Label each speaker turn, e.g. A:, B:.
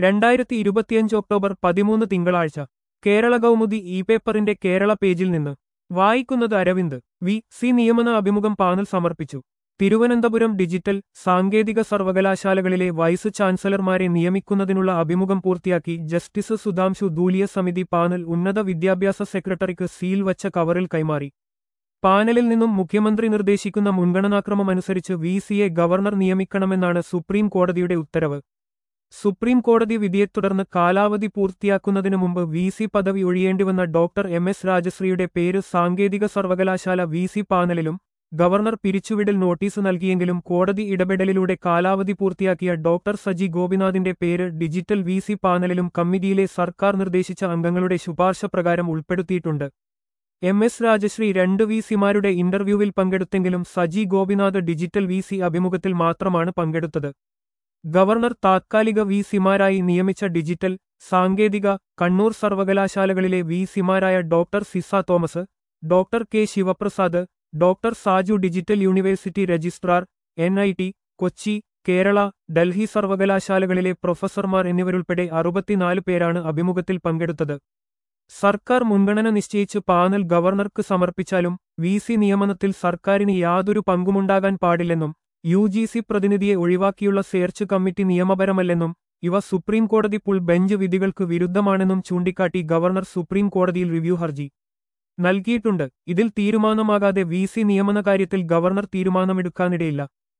A: രണ്ടായിരത്തി ഇരുപത്തിയഞ്ച് ഒക്ടോബർ പതിമൂന്ന് തിങ്കളാഴ്ച കേരള കൗമുദി ഇ പേപ്പറിന്റെ കേരള പേജിൽ നിന്ന് വായിക്കുന്നത് അരവിന്ദ് വി സി നിയമന അഭിമുഖം പാനൽ സമർപ്പിച്ചു തിരുവനന്തപുരം ഡിജിറ്റൽ സാങ്കേതിക സർവകലാശാലകളിലെ വൈസ് ചാൻസലർമാരെ നിയമിക്കുന്നതിനുള്ള അഭിമുഖം പൂർത്തിയാക്കി ജസ്റ്റിസ് സുധാംശു ധൂലിയ സമിതി പാനൽ ഉന്നത വിദ്യാഭ്യാസ സെക്രട്ടറിക്ക് സീൽ വച്ച കവറിൽ കൈമാറി പാനലിൽ നിന്നും മുഖ്യമന്ത്രി നിർദ്ദേശിക്കുന്ന മുൻഗണനാക്രമം അനുസരിച്ച് വി സിയെ ഗവർണർ നിയമിക്കണമെന്നാണ് സുപ്രീം കോടതിയുടെ ഉത്തരവ് സുപ്രീം കോടതി വിധിയെ തുടർന്ന് കാലാവധി പൂർത്തിയാക്കുന്നതിനു മുമ്പ് വി സി പദവി ഒഴിയേണ്ടിവന്ന ഡോക്ടർ എം എസ് രാജശ്രീയുടെ പേര് സാങ്കേതിക സർവകലാശാല വി സി പാനലിലും ഗവർണർ പിരിച്ചുവിടൽ നോട്ടീസ് നൽകിയെങ്കിലും കോടതി ഇടപെടലിലൂടെ കാലാവധി പൂർത്തിയാക്കിയ ഡോക്ടർ സജി ഗോപിനാഥിന്റെ പേര് ഡിജിറ്റൽ വി സി പാനലിലും കമ്മിറ്റിയിലെ സർക്കാർ നിർദ്ദേശിച്ച അംഗങ്ങളുടെ ശുപാർശ പ്രകാരം ഉൾപ്പെടുത്തിയിട്ടുണ്ട് എം എസ് രാജശ്രീ രണ്ട് വി സിമാരുടെ ഇന്റർവ്യൂവിൽ പങ്കെടുത്തെങ്കിലും Saji Gopinath digital V C അഭിമുഖത്തിൽ മാത്രമാണ് പങ്കെടുത്തത് ഗവർണർ താത്കാലിക വി സിമാരായി നിയമിച്ച ഡിജിറ്റൽ സാങ്കേതിക കണ്ണൂർ സർവകലാശാലകളിലെ വി സിമാരായ doctor Ciza Thomas doctor K Sivaprasad doctor Saju digital university registrar N I T Kochi Kerala Delhi സർവകലാശാലകളിലെ പ്രൊഫസർമാർ എന്നിവരുൾപ്പെടെ അറുപത്തിനാല് പേരാണ് അഭിമുഖത്തിൽ പങ്കെടുത്തത് സർക്കാർ മുൻഗണന നിശ്ചയിച്ച് പാനൽ ഗവർണർക്ക് സമർപ്പിച്ചാലും വി സി നിയമനത്തിൽ സർക്കാരിന് യാതൊരു പങ്കുമുണ്ടാകാൻ പാടില്ലെന്നും യു ജി സി പ്രതിനിധിയെ ഒഴിവാക്കിയുള്ള സെർച്ച് കമ്മിറ്റി നിയമപരമല്ലെന്നും ഇവ സുപ്രീം കോടതി പുൾ ബെഞ്ച് വിധികൾക്ക് വിരുദ്ധമാണെന്നും ചൂണ്ടിക്കാട്ടി ഗവർണർ സുപ്രീം കോടതിയിൽ റിവ്യൂ ഹർജി നൽകിയിട്ടുണ്ട് ഇതിൽ തീരുമാനമാകാതെ വി സി നിയമന കാര്യത്തിൽ ഗവർണർ തീരുമാനമെടുക്കാനിടയില്ല